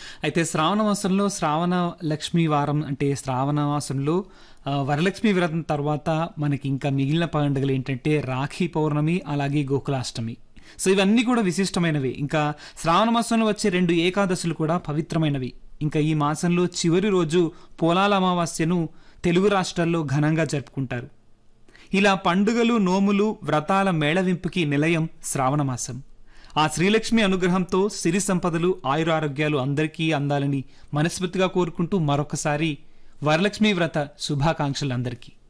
అయితే శ్రావణ మాసంలో శ్రావణ లక్ష్మి వారం అంటే శ్రావణ మాసంలో ఆ, వరలక్ష్మి వ్రతం తర్వాత మనకి ఇంకా మిగిలిన పండుగలు ఏంటంటే రాఖీ పౌర్ణమి అలాగే గోకులాష్టమి సో ఇవన్నీ కూడా విశిష్టమైనవి ఇంకా శ్రావణ మాసంలో వచ్చే రెండు ఏకాదశులు కూడా పవిత్రమైనవి ఇంకా ఈ మాసంలో చివరి రోజు పోలాల అమావాస్యను తెలుగు రాష్ట్రాల్లో ఘనంగా జరుపుకుంటారు ఇలా పండుగలు నోములు వ్రతాల మేళవింపుకి నిలయం శ్రావణ మాసం ఆ శ్రీలక్ష్మి అనుగ్రహంతో సిరి సంపదలు ఆయురారోగ్యాలు అందరికీ అందాలని మనస్ఫూర్తిగా కోరుకుంటూ మరొకసారి వరలక్ష్మి వ్రత శుభాకాంక్షలు అందరికీ